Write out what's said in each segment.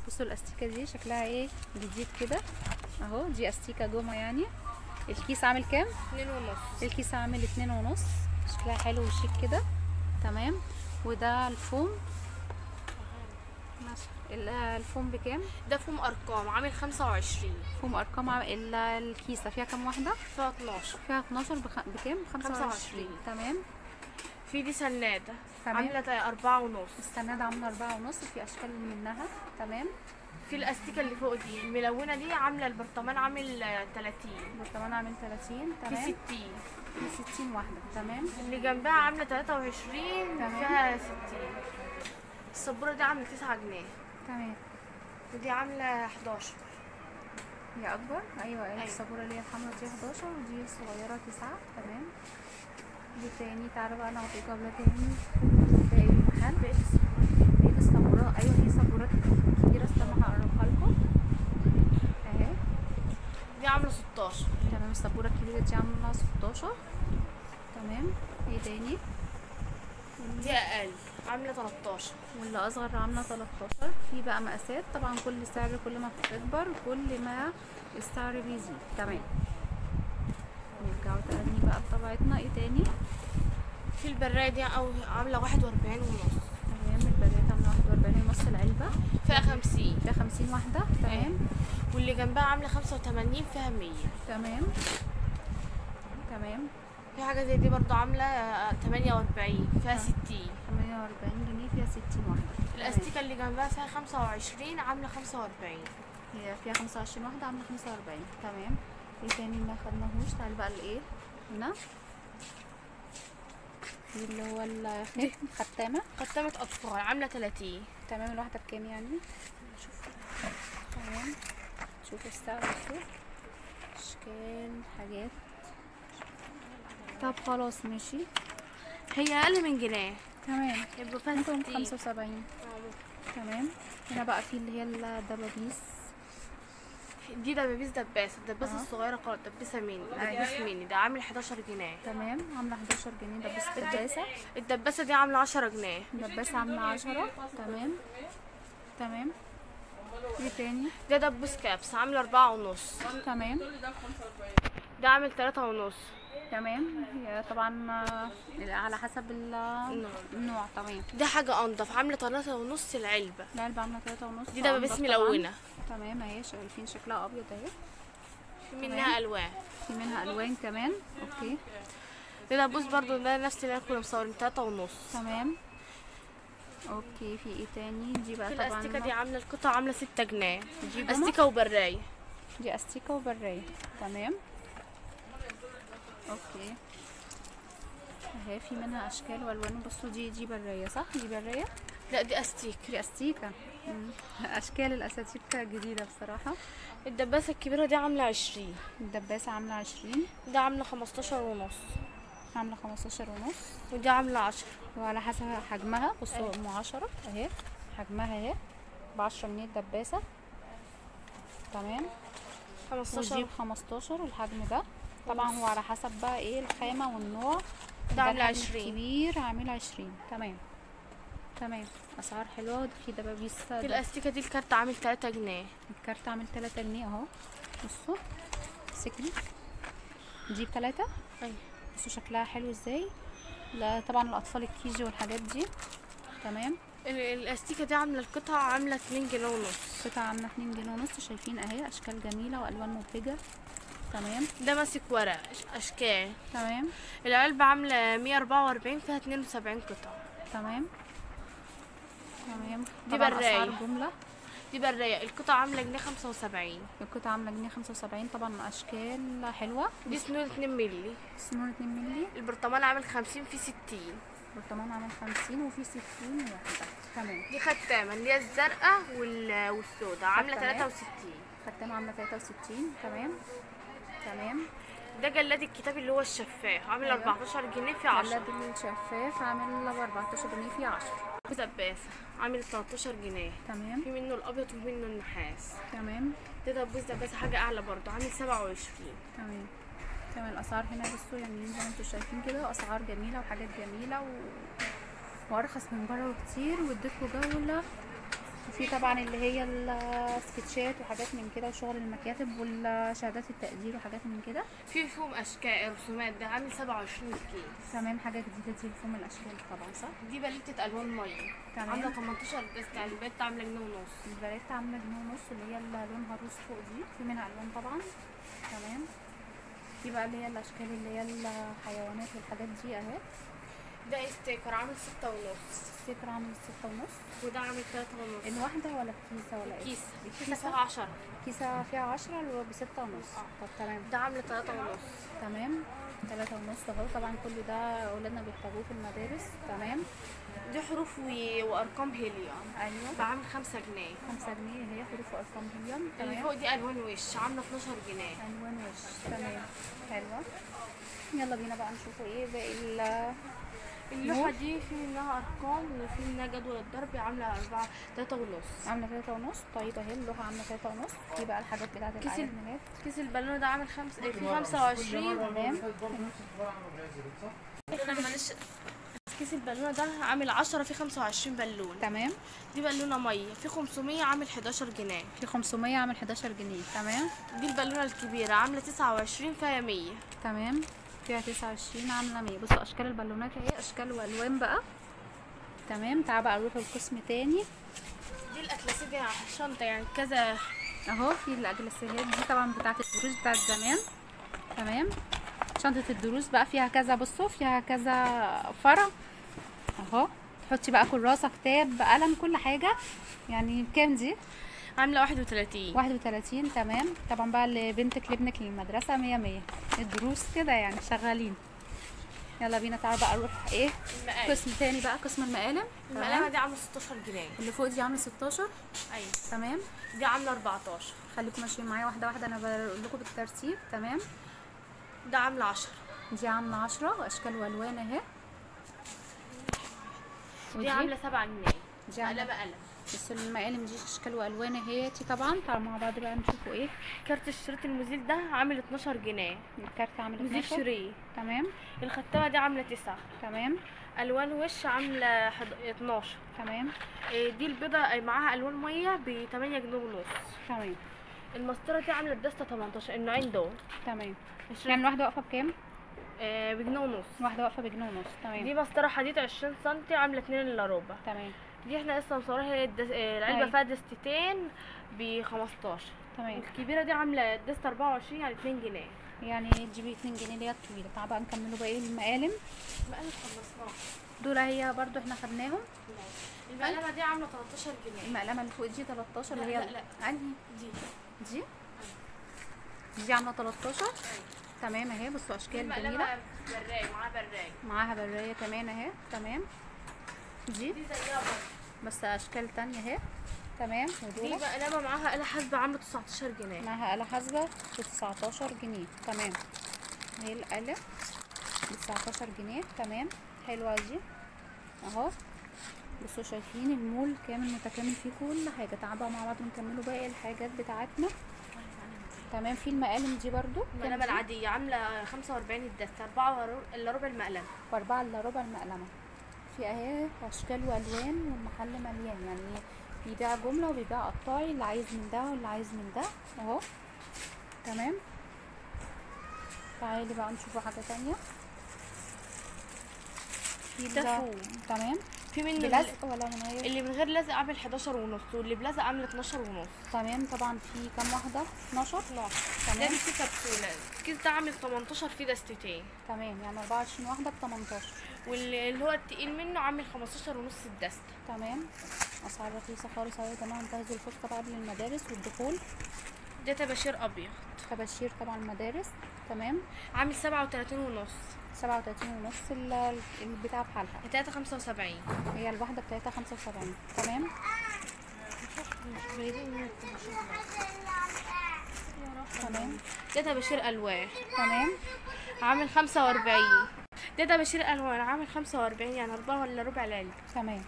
بصوا الاستيكه دي شكلها ايه جديد كده اهو دي استيكه جومه يعني الكيس عامل كام اتنين ونص الكيس عامل اتنين ونص شكلها حلو وشيك كده تمام وده الفوم ماشي. ال- الفوم بكام ده فيهم ارقام عامل خمسة وعشرين فوم ارقام عم- ال- الكيسه فيها كام واحده فيها اتناشر فيها 12 بخ... بكام 25 25. تمام في دي سنادة تمام. عاملة تا- أربعة ونص السنادة عاملة أربعة ونص في أشكال منها تمام في الأستيكة اللي فوق دي الملونة دي عاملة البرطمان عامل آه، تلاتين برطمان عامل 30 في تمام ستين في 60 واحدة تمام اللي جنبها عاملة تلاتة وعشرين تمام. فيها ستين السبورة دي عاملة تسعة جنيه تمام ودي عاملة حداشر هي أكبر أيوة أيوة أيوة. السبورة اللي هي الحمرا دي 11 ودي الصغيرة 9 تمام دي تاني تعالوا بقى ناخد جولة تاني باقي المحل بقيت السبورة أيوة هي سبورات كتيرة استنى هقربها لكم أهي دي عاملة ستاشر تمام السبورة الكبيرة دي عاملة 16 تمام ايه تاني دي أقل عاملة تلاتاشر واللي اصغر عامله 13 في بقى مقاسات طبعا كل سعر كل ما بتكبر كل ما السعر بيزيد تمام نرجعوا تاني بقى لطبيعتنا ايه تاني في البراية دي أو عاملة واحد وأربعين ونص تمام البريات عامله 41 ونص العلبه فيها خمسين فيها 50 واحده تمام واللي جنبها عاملة خمسة وتمانين فيها مية تمام تمام في حاجة زي دي برضو عاملة تمانية وأربعين فيها آه. ستين 48 جنيه فيها 60 واحده تمام. الأستيكة اللي جنبها فيها خمسة وعشرين عاملة خمسة وأربعين هي فيها 25 واحده عامله 45 تمام ايه تاني ما خدناهوش تعال بقى لايه هنا دي اللي هو الخيط ختامه ختامة أطفال عاملة تلاتين تمام الواحدة بكام يعني شوف تمام شوف السعر بصوا اشكال حاجات طب خلاص ماشي هي أقل من جنيه تمام يبقى فيها ممكن ستين خمسة وسبعين تمام هنا بقى في اللي هي الدبابيس دي دبابيس دباسة الدباسة آه. الصغيرة خالص دباسة ميني أيوة. دبوس ميني ده عامل 11 جنيه تمام عاملة 11 جنيه دبوس دباسة الدباسة دي عاملة 10 جنيه دباسة عاملة عشرة تمام تمام ايه تاني ده دبوس كابس عامل أربعة ونص تمام ده عامل تلاتة ونص تمام هي طبعا آه، على حسب ال- النوع. النوع تمام ده حاجة أنضف عاملة تلاتة ونص العلبة العلبة عاملة تلاتة ونص دي دبابيس أنضف طبعاً. ملونة تمام اهي شايفين شكلها ابيض اهي في منها ألوان في منها الوان كمان اوكي ده دبوس برضو ده نفس اللي أنا كنا مصورين تلاتة ونص تمام اوكي في ايه تاني دي بقى في طبعا الأستيكة دي عاملة القطعة عاملة ستة جنيه دي جمع؟ أستيكة وبراية دي استيكة وبراية تمام اوكي اهي في منها اشكال والوان بصوا دي دي براية صح دي براية لا دي أستيك دي استيكة مم. اشكال الاساتيك جديدة بصراحة الدباسة الكبيرة دي عاملة عشرين الدباسة عاملة عشرين ده عاملة خمستاشر ونص عاملة خمستاشر ونص ودي عاملة عشرة وعلى حسب حجمها بصوا أيوة. ام عشرة اهي حجمها اهي بعشرة جنيه الدباسة تمام ودي خمستاشر بخمستاشر الحجم ده طبعا هو على حسب بقى ايه الخامة والنوع ده عاملة الحجم عشرين الكبير عامل عشرين تمام تمام اسعار حلوة في دبابيس في الأستيكة دي الكارت عامل تلاتة جنيه الكارت عامل تلاتة جنيه اهو بصوا سكري دي بتلاتة أيوة. بصوا شكلها حلو ازاي لا طبعا الاطفال الكيجي والحاجات دي تمام ال- الأستيكة دي عاملة القطعة عاملة اتنين جنيه ونص قطعة عاملة اتنين جنيه ونص شايفين اهي اشكال جميلة والوان مبهجة تمام ده ماسك ورق أش- أشكال تمام العلبة عاملة مية أربعة وأربعين فيها اتنين وسبعين قطعة تمام تمام دي طبعاً براية. اسعار جملة دي براية القطعة عاملة جنيه خمسة وسبعين القطعة عاملة جنيه خمسة وسبعين طبعا اشكال حلوة دي سنون اتنين ملي سنون اتنين ملي البرطمان عامل خمسين في ستين برطمان عامل خمسين وفي ستين واحدة تمام دي ختامة اللي هي الزرقاء وال- والسوداء عاملة ختامات. تلاتة وستين ختامة عاملة تلاتة وستين تمام تمام ده جلاد الكتاب اللي هو الشفاف عامل أيوة. أربعتاشر جنيه في عشرة جلاد الشفاف عامل بأربعتاشر جنيه في عشرة دباسة عامل تلاتاشر جنيه تمام في منه الأبيض ومنه النحاس تمام ده دبوس دباسة حاجة أعلى برضه عامل سبعة وعشرين تمام تمام الاسعار هنا بصوا يعني زي ما انتم شايفين كده واسعار جميله وحاجات جميله و... وارخص من بره كتير واديتكم جوله وفي في طبعا اللي هي السكتشات وحاجات من كده وشغل المكاتب والشهادات التقدير وحاجات من كده في فيهم اشكال رسومات ده عامل 27 كيس تمام حاجه جديده دي مفهوم الاشكال طبعا صح دي باليتة الوان ميه تمام. عامله 18 دست يعني الباليتة عامله جنيه ونص الباليت عامله جنيه ونص اللي هي اللي لونها روز فوق دي في منها الوان طبعا تمام في بقى اللي هي الاشكال اللي هي الحيوانات والحاجات دي اهي ده ستيكر عامل ستة ونص الستر عامل ستة ونص وده عامل تلاتة ونص الواحدة ولا بكيسة ولا ايه؟ كيس الكيسة كيسة عشرة كيسة فيها عشرة اللي هو بستة ونص طب تمام ده عامل تلاتة ونص تمام تلاتة ونص اهو طبعا كل ده اولادنا بيحتاجوه في المدارس تمام دي حروف و... وارقام هيليوم ايوه بعمل خمسة جنيه خمسة جنيه هي حروف وارقام هيليوم اللي تمام فوق دي الوان وش عامله 12 جنيه عنوان وش تمام حلوة يلا بينا بقى نشوفوا ايه باقي ال اللوحة دي في منها ارقام وفي منها جدول الضرب عاملة أربعة تلاتة ونص عاملة تلاتة ونص طيب اهي اللوحة عاملة تلاتة ونص دي بقى الحاجات بتاعت كيس الأعياد ال- الميلاد كيس البالونة ده عامل خمس في خمسة وعشرين تمام معلش كيس البالونة ده عامل عشرة في خمسة وعشرين بالون تمام دي بالونة مية في خمسمية عامل حداشر جنيه في 500 عامل 11 جنيه تمام دي البالونة الكبيرة عاملة تسعة وعشرين فيها مية تمام فيها 29 عامله 100 بصوا اشكال البالونات اهي اشكال والوان بقى تمام تعال بقى نروح القسم تاني دي الأتلسية دي شنطة يعني كذا اهو في الاجلسيات دي طبعا بتاعت الدروس بتاعت زمان تمام شنطه الدروس بقى فيها كذا بصوا فيها كذا فرع اهو تحطي بقى كراسه كتاب قلم كل حاجه يعني بكام دي عاملة واحد وتلاتين 31 تمام طبعا بقى لبنتك لابنك للمدرسه 100 100 الدروس كده يعني شغالين يلا بينا تعال بقى نروح ايه المقالب قسم تاني بقى قسم المقالم المقلمة تمام دي عاملة ستاشر جنيه اللي فوق دي عامله 16 أيوة تمام دي عاملة أربعتاشر خليكم ماشيين معايا واحده واحده انا بقول لكم بالترتيب تمام ده عاملة عشرة دي عامله 10 واشكال والوان اهي دي عاملة سبعة جنيه دي عامله مقلمة قلم بس المقالم دي اشكال والوان اهي دي طبعا تعالوا مع بعض بقى نشوفوا ايه كارت الشريط المزيل ده عامل 12 جنيه الكارت عامل مزيل 12 شريط تمام الختامة دي عاملة تسعة تمام ألوان وش عاملة حد... 12 تمام إيه دي البيضة إيه معاها ألوان مية ب 8 جنيه ونص تمام المسطرة دي عاملة الدستة 18 النوعين دول تمام الشريط يعني الواحدة واقفة بكام؟ إيه بجنيه ونص واحدة واقفة بجنيه ونص تمام دي مسطرة حديد 20 سنتي عاملة 2 الا ربع تمام دي احنا لسه مصورها هي الدس... إيه العلبة أيوة. فيها دستتين ب 15 تمام الكبيرة دي عاملة الدستة 24 يعني 2 جنيه يعني تجيبي 2 جنيه اللي هي الطويلة تعال بقى نكملوا بقى ايه المقالم المقلم خلصناها دول هي برضو احنا خدناهم المقلمة دي عاملة 13 جنيه المقلمة اللي فوق دي 13 اللي لا، هي لا، لا. انهي دي دي دي عاملة 13 تمام اهي بصوا اشكال جميلة المقلمة براي معاها براي معاها براية كمان اهي تمام دي دي زيها برضه بس اشكال تانية اهي تمام دي ودول مقلمة معاها آلة حاسبة عاملة 19 جنيه معاها آلة حاسبة ب 19 جنيه تمام اهي الآلة ب 19 جنيه تمام حلوة دي اهو بصوا شايفين المول كامل متكامل فيه كل حاجة تعالوا بقى مع بعض نكملوا باقي الحاجات بتاعتنا تمام في المقالم دي برضو المقلمة العادية عاملة 45 الدستة 4 الا ربع المقلمة واربعة الا ربع المقلمة في اهي اشكال والوان والمحل مليان يعني بيبيع جملة وبيبيع قطاعي اللي عايز من ده واللي عايز من ده اهو تمام تعالي بقى نشوفوا حاجة تانية في ده ده- فوق. تمام في منه بلزق ولا من غير اللي من غير لزق عامل 11 ونص واللي بلزق عامل 12 ونص تمام طبعا في كام واحدة 12 12 تمام. ده في كبسولة الكيس ده عامل 18 فيه دستتين تمام يعني 24 واحدة ب 18 واللي هو التقيل منه عامل 15 ونص الدستة تمام اسعار رخيصة خالص اهو يا جماعة انتهزوا الفرصة بقى قبل المدارس والدخول ده طباشير ابيض طباشير طبعا المدارس تمام عامل 37 ونص سبعة وتلاتين ونص ال- البتاع بحالها بتاعتها 75 هي الواحدة بتاعتها خمسة وسبعين تمام تمام ده طباشير الوان تمام عامل 45 ده طباشير الوان عامل 45 يعني 4 ولا ربع العلبة تمام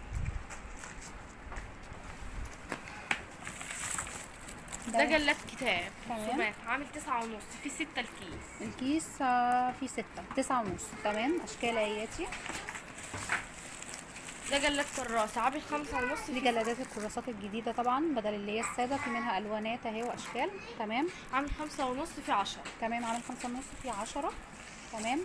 ده جلاد كتاب تمام. رسومات عامل تسعة ونص في ستة الكيس الكيس آه، فيه ستة تسعة ونص تمام أشكال آياتي ده جلاد كراسة عامل خمسة ونص دي جلادات الكراسات الجديده طبعا بدل اللي هي الساده في منها الوانات اهي واشكال تمام عامل خمسة ونص في عشرة تمام على خمسة ونص في عشرة تمام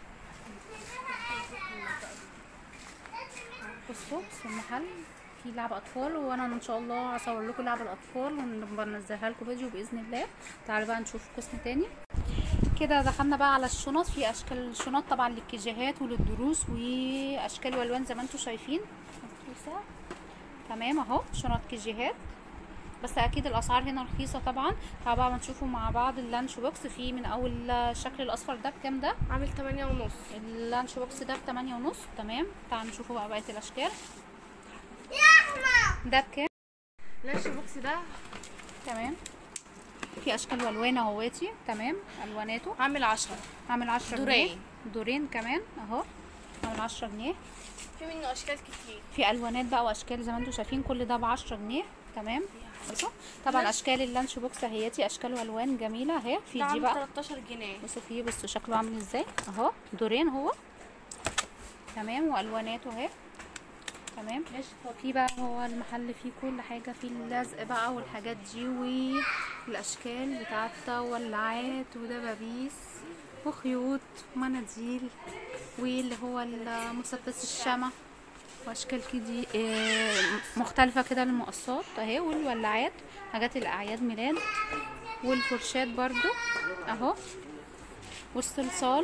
بصوا بصوا المحل في لعب اطفال وانا ان شاء الله هصور لكم لعب الاطفال ونبقى ننزلها لكم فيديو باذن الله تعالوا بقى نشوف قسم تاني كده دخلنا بقى على الشنط في اشكال الشنط طبعا للكيجيهات وللدروس واشكال والوان زي ما انتم شايفين رخيصة. تمام اهو شنط كيجيهات بس اكيد الاسعار هنا رخيصه طبعا تعالوا بقى نشوفوا مع بعض اللانش بوكس في من اول الشكل الاصفر ده بكام ده عامل تمانية ونص اللانش بوكس ده بتمانية ونص تمام تعالوا نشوفوا بقى بقيه الاشكال ده بكام لانش بوكس ده تمام في اشكال والوان اهواتي تمام الواناته عامل عشرة عامل عشرة جنيه دورين. دورين كمان اهو عامل عشرة جنيه في منه أشكال كتير في الوانات بقى واشكال زي ما انتم شايفين كل ده بعشرة جنيه تمام بصوا طبعا اشكال اللانش بوكس اهياتي اشكال والوان جميله اهي في ده دي عامل بقى 13 جنيه بصوا فيه بصوا شكله عامل ازاي اهو دورين هو تمام والواناته اهي تمام ماشي في بقى هو المحل فيه كل حاجة فيه اللزق بقى والحاجات دي والأشكال بتاعت ولعات ودبابيس وخيوط ومناديل واللي هو المسدس الشمع وأشكال كده آه، مختلفة كده للمقصات اهي والولاعات حاجات الأعياد ميلاد والفرشات برضو اهو والصلصال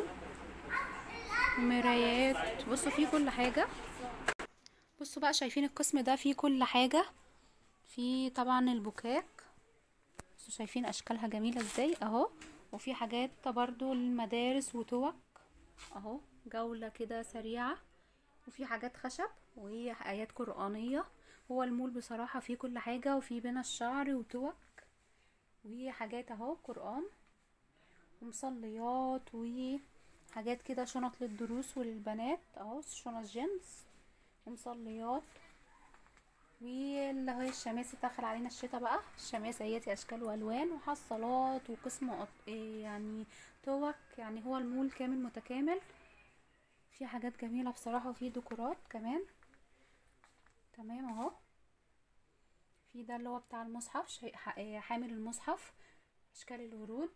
ومرايات بصوا فيه كل حاجة بصوا بقى شايفين القسم ده فيه كل حاجة فيه طبعا البوكاك بصوا شايفين اشكالها جميلة ازاي اهو وفي حاجات برضو للمدارس وتوك اهو جولة كده سريعة وفي حاجات خشب وهي ايات قرآنية هو المول بصراحة فيه كل حاجة وفيه بين الشعر وتوك وهي حاجات اهو قرآن ومصليات وحاجات كده شنط للدروس وللبنات اهو شنط جينز ومصليات واللي هي الشماسي دخل علينا الشتا بقى الشماسي اهيتي اشكال والوان وحصالات وقسم قط- إيه يعني توك يعني هو المول كامل متكامل في حاجات جميله بصراحه وفي ديكورات كمان تمام اهو في ده اللي هو بتاع المصحف شيء ح- إيه حامل المصحف اشكال الورود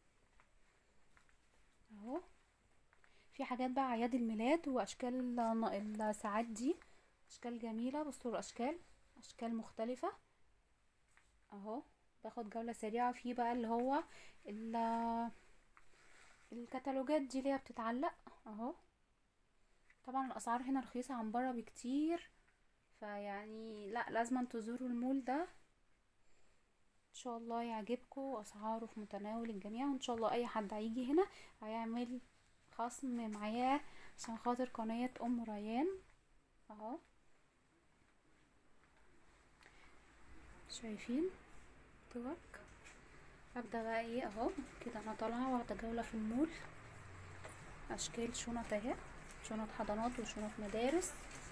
اهو في حاجات بقى اعياد الميلاد واشكال ال- الساعات دي اشكال جميله بصوا الاشكال اشكال مختلفه اهو باخد جوله سريعه في بقى اللي هو ال- الكتالوجات دي اللي هي بتتعلق اهو طبعا الاسعار هنا رخيصه عن بره بكتير فيعني لا لازم تزوروا المول ده ان شاء الله يعجبكم اسعاره في متناول الجميع وان شاء الله اي حد هيجي هنا هيعمل خصم معاه عشان خاطر قناة ام ريان اهو شايفين توك ابدا بقى ايه اهو كده انا طالعه واخده جوله في المول اشكال شنط اهي شنط حضانات وشنط مدارس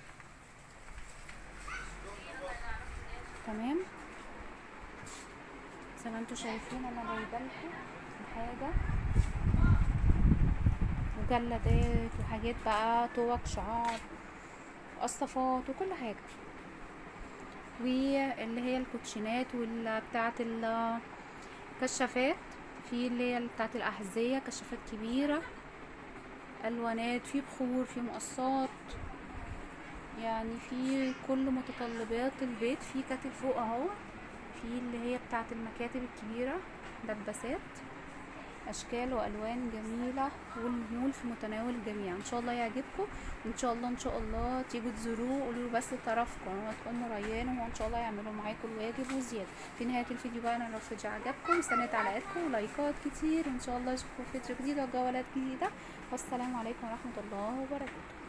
تمام زي ما انتوا شايفين انا جايبه لكم الحاجه مجلدات وحاجات بقى توك شعار قصافات وكل حاجة واللي هي الكوتشينات والبتاعة الكشافات في اللي هي بتاعة الأحذية كشافات كبيرة ألوانات في بخور في مقصات يعني في كل متطلبات البيت في كاتب فوق اهو في اللي هي بتاعة المكاتب الكبيرة دباسات اشكال والوان جميله والمول في متناول الجميع ان شاء الله يعجبكم وان شاء الله ان شاء الله تيجوا تزوروه قولوا له بس طرف قناه ام ريان وان شاء الله يعملوا معاكم الواجب وزياده في نهايه الفيديو بقى انا لو الفيديو عجبكم مستنيه تعليقاتكم ولايكات كتير وان شاء الله اشوفكم فيديو جديد وجولات جديده والسلام عليكم ورحمه الله وبركاته